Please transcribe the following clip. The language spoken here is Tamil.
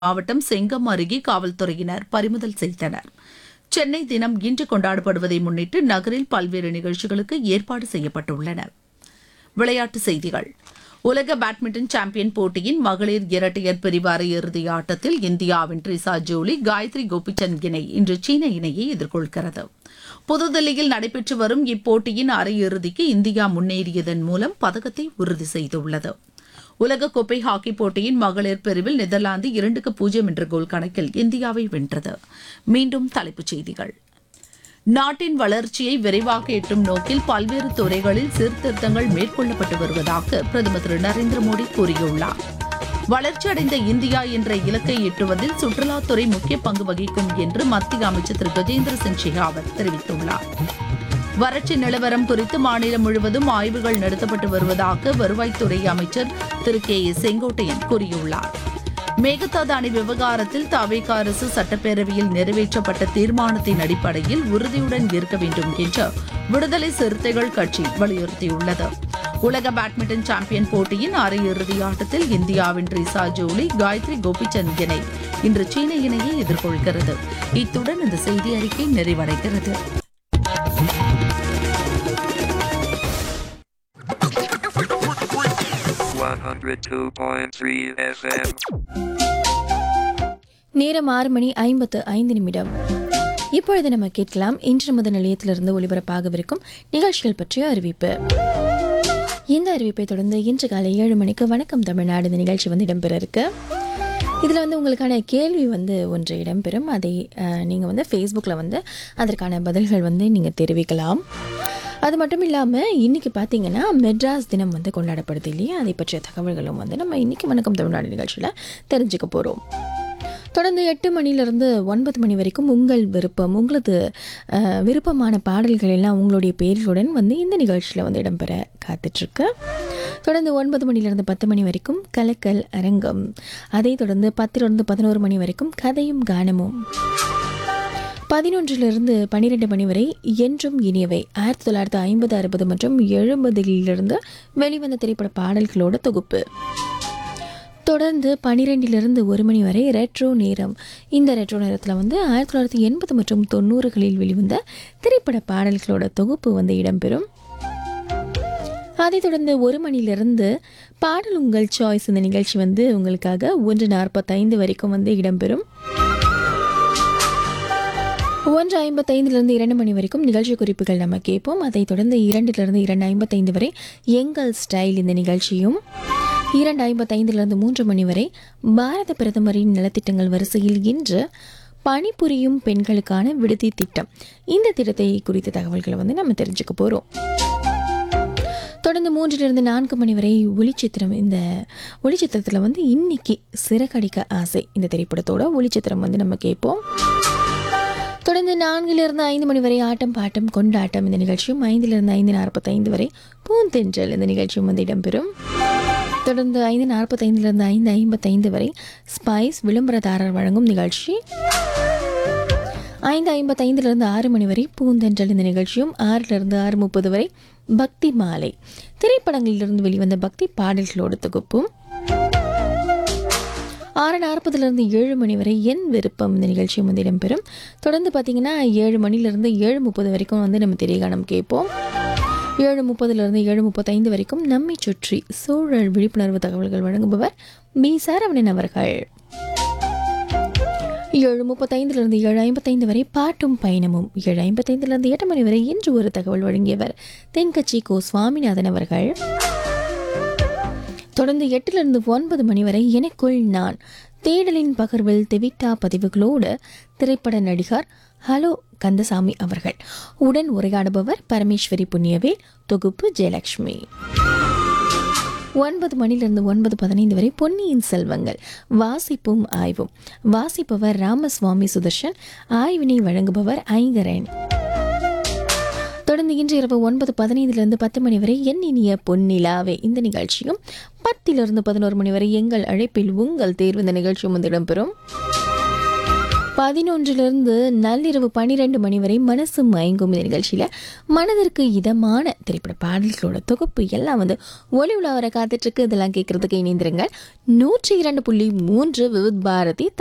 மாவட்டம் செங்கம் அருகே காவல்துறையினர் பறிமுதல் செய்தனர் சென்னை தினம் இன்று கொண்டாடப்படுவதை முன்னிட்டு நகரில் பல்வேறு நிகழ்ச்சிகளுக்கு ஏற்பாடு செய்யப்பட்டுள்ளன விளையாட்டுச் செய்திகள் உலக பேட்மிண்டன் சாம்பியன் போட்டியின் மகளிர் இரட்டையர் பிரிவு அரையிறுதி ஆட்டத்தில் இந்தியாவின் ட்ரிசா ஜோலி காயத்ரி கோபிச்சந்த் இணை இன்று சீன இணையை எதிர்கொள்கிறது புதுதில்லியில் நடைபெற்று வரும் இப்போட்டியின் அரையிறுதிக்கு இந்தியா முன்னேறியதன் மூலம் பதக்கத்தை உறுதி செய்துள்ளது உலகக்கோப்பை ஹாக்கி போட்டியின் மகளிர் பிரிவில் நெதர்லாந்து இரண்டுக்கு பூஜ்ஜியம் என்ற கோல் கணக்கில் இந்தியாவை வென்றது மீண்டும் தலைப்புச் செய்திகள் நாட்டின் வளர்ச்சியை விரைவாக எட்டும் நோக்கில் பல்வேறு துறைகளில் சீர்திருத்தங்கள் மேற்கொள்ளப்பட்டு வருவதாக பிரதமர் திரு நரேந்திர மோடி கூறியுள்ளார் வளர்ச்சியடைந்த இந்தியா என்ற இலக்கை எட்டுவதில் சுற்றுலாத்துறை முக்கிய பங்கு வகிக்கும் என்று மத்திய அமைச்சர் திரு கஜேந்திர சிங் ஷெகாவத் தெரிவித்துள்ளார் வறட்சி நிலவரம் குறித்து மாநிலம் முழுவதும் ஆய்வுகள் நடத்தப்பட்டு வருவதாக வருவாய்த்துறை அமைச்சர் திரு கே ஏ செங்கோட்டையன் கூறியுள்ளார் மேகதாது அணை விவகாரத்தில் தவேக அரசு சட்டப்பேரவையில் நிறைவேற்றப்பட்ட தீர்மானத்தின் அடிப்படையில் உறுதியுடன் இருக்க வேண்டும் என்று விடுதலை சிறுத்தைகள் கட்சி வலியுறுத்தியுள்ளது உலக பேட்மிண்டன் சாம்பியன் போட்டியின் அரையிறுதி ஆட்டத்தில் இந்தியாவின் ரிசா ஜோலி காயத்ரி கோபிச்சந்த் இணை இன்று சீன இணையை எதிர்கொள்கிறது இத்துடன் இந்த செய்தி அறிக்கை நிறைவடைகிறது One hundred two point three FM. நேரம் ஆறு மணி ஐம்பத்து ஐந்து நிமிடம் இப்பொழுது நம்ம கேட்கலாம் இன்று நமது நிலையத்திலிருந்து ஒளிபரப்பாகவிருக்கும் நிகழ்ச்சிகள் பற்றிய அறிவிப்பு இந்த அறிவிப்பை தொடர்ந்து இன்று காலை ஏழு மணிக்கு வணக்கம் தமிழ்நாடு இந்த நிகழ்ச்சி வந்து இடம்பெற இருக்கு இதில் வந்து உங்களுக்கான கேள்வி வந்து ஒன்று இடம்பெறும் அதை நீங்கள் வந்து ஃபேஸ்புக்கில் வந்து அதற்கான பதில்கள் வந்து நீங்கள் தெரிவிக்கலாம் அது மட்டும் இல்லாமல் இன்றைக்கி பார்த்தீங்கன்னா மெட்ராஸ் தினம் வந்து கொண்டாடப்படுது இல்லையா அதை பற்றிய தகவல்களும் வந்து நம்ம இன்றைக்கி வணக்கம் தமிழ்நாடு நிகழ்ச்சியில் தெரிஞ்சுக்க போகிறோம் தொடர்ந்து எட்டு மணிலேருந்து ஒன்பது மணி வரைக்கும் உங்கள் விருப்பம் உங்களது அஹ், விருப்பமான பாடல்கள் எல்லாம் உங்களுடைய பெயர்களுடன் வந்து இந்த நிகழ்ச்சியில் வந்து இடம்பெற காத்துட்ருக்கு தொடர்ந்து ஒன்பது மணிலேருந்து பத்து மணி வரைக்கும் கலக்கல் அரங்கம் அதைத் தொடர்ந்து பத்திலிருந்து பதினோரு மணி வரைக்கும் கதையும் கானமும் பதினொன்றிலிருந்து பன்னிரெண்டு மணி வரை என்றும் இனியவை ஆயிரத்தி தொள்ளாயிரத்தி ஐம்பது அறுபது மற்றும் எழுபதிலிருந்து வெளிவந்த திரைப்பட பாடல்களோட தொகுப்பு தொடர்ந்து பன்னிரெண்டிலிருந்து ஒரு மணி வரை ரெட்ரோ நேரம் இந்த ரெட்ரோ நேரத்தில் வந்து ஆயிரத்தி தொள்ளாயிரத்தி எண்பது மற்றும் தொண்ணூறுகளில் வெளிவந்த திரைப்பட பாடல்களோட தொகுப்பு வந்து இடம்பெறும் அதைத் தொடர்ந்து ஒரு மணிலிருந்து பாடல் உங்கள் சாய்ஸ் இந்த நிகழ்ச்சி வந்து உங்களுக்காக ஒன்று நாற்பத்தைந்து வரைக்கும் வந்து இடம்பெறும் ஒன்று ஐம்பத்தைந்துலேருந்து இரண்டு மணி வரைக்கும் நிகழ்ச்சி குறிப்புகள் நம்ம கேட்போம் அதைத் தொடர்ந்து இரண்டிலிருந்து இரண்டு ஐம்பத்தைந்து வரை எங்கள் ஸ்டைல் இந்த நிகழ்ச்சியும் இரண்டு ஐம்பத்தைந்திலிருந்து மூன்று மணி வரை பாரத பிரதமரின் நலத்திட்டங்கள் வரிசையில் இன்று பணிபுரியும் பெண்களுக்கான விடுதி திட்டம் இந்த திட்டத்தை குறித்த தகவல்களை வந்து நம்ம தெரிஞ்சுக்க போகிறோம் தொடர்ந்து மூன்றிலிருந்து நான்கு மணி வரை ஒளிச்சித்திரம் இந்த ஒளிச்சித்திரத்தில் வந்து இன்னைக்கு சிறகடிக்க ஆசை இந்த திரைப்படத்தோட ஒளிச்சித்திரம் வந்து நம்ம கேட்போம் தொடர்ந்து நான்கிலிருந்து ஐந்து மணி வரை ஆட்டம் பாட்டம் கொண்டாட்டம் இந்த நிகழ்ச்சியும் ஐந்திலிருந்து ஐந்து நாற்பத்தைந்து வரை பூந்தென்றல் இந்த நிகழ்ச்சியும் வந்து இடம்பெறும் தொடர்ந்து ஐந்து நாற்பத்தைந்திலிருந்து ஐந்து ஐம்பத்தைந்து வரை ஸ்பைஸ் விளம்பரதாரர் வழங்கும் நிகழ்ச்சி ஐந்து ஐம்பத்தைந்திலிருந்து ஆறு மணி வரை பூந்தென்றல் இந்த நிகழ்ச்சியும் ஆறிலிருந்து ஆறு முப்பது வரை பக்தி மாலை திரைப்படங்களிலிருந்து வெளிவந்த பக்தி பாடல்களோட தொகுப்பும் ஆறு நாற்பதுலேருந்து ஏழு மணி வரை என் விருப்பம் இந்த நிகழ்ச்சியும் வந்து இடம்பெறும் தொடர்ந்து பார்த்தீங்கன்னா ஏழு மணிலேருந்து ஏழு முப்பது வரைக்கும் வந்து நம்ம திரைகானம் கேட்போம் ஏழு முப்பதுலேருந்து ஏழு முப்பத்தைந்து வரைக்கும் நம்மை சுற்றி சூழல் விழிப்புணர்வு தகவல்கள் வழங்குபவர் பி சாரவணன் அவர்கள் ஏழு முப்பத்தைந்திலிருந்து ஏழு ஐம்பத்தைந்து வரை பாட்டும் பயணமும் ஏழு ஐம்பத்தைந்திலிருந்து எட்டு மணி வரை இன்று ஒரு தகவல் வழங்கியவர் தென்கட்சி கோ சுவாமிநாதன் அவர்கள் தொடர்ந்து எட்டிலிருந்து ஒன்பது மணி வரை எனக்குள் நான் தேடலின் பகர்வில் தெவிட்டா பதிவுகளோடு திரைப்பட நடிகர் ஹலோ கந்தசாமி அவர்கள் உடன் உரையாடுபவர் பரமேஸ்வரி புண்ணியவேல் தொகுப்பு ஜெயலட்சுமி ஒன்பது மணிலிருந்து ஒன்பது பதினைந்து வரை பொன்னியின் செல்வங்கள் வாசிப்பும் ஆய்வும் வாசிப்பவர் ராமசுவாமி சுதர்ஷன் ஆய்வினை வழங்குபவர் ஐங்கரன் தொடர்ந்து இன்று இரவு ஒன்பது பதினைந்திலிருந்து பத்து மணி வரை என் இனிய பொன்னிலாவே இந்த நிகழ்ச்சியும் பத்திலிருந்து பதினோரு மணி வரை எங்கள் அழைப்பில் உங்கள் தேர்வு இந்த நிகழ்ச்சியும் வந்து இடம்பெறும் பதினொன்றிலிருந்து நள்ளிரவு பன்னிரெண்டு மணி வரை மனசு மயங்கும் இந்த நிகழ்ச்சியில் மனதிற்கு இதமான திரைப்பட பாடல்களோட தொகுப்பு எல்லாம் வந்து ஒளி உலா வர காத்துட்ருக்கு இதெல்லாம் கேட்கறதுக்கு இணைந்திருங்கள் நூற்றி இரண்டு புள்ளி மூன்று விவித் பாரதி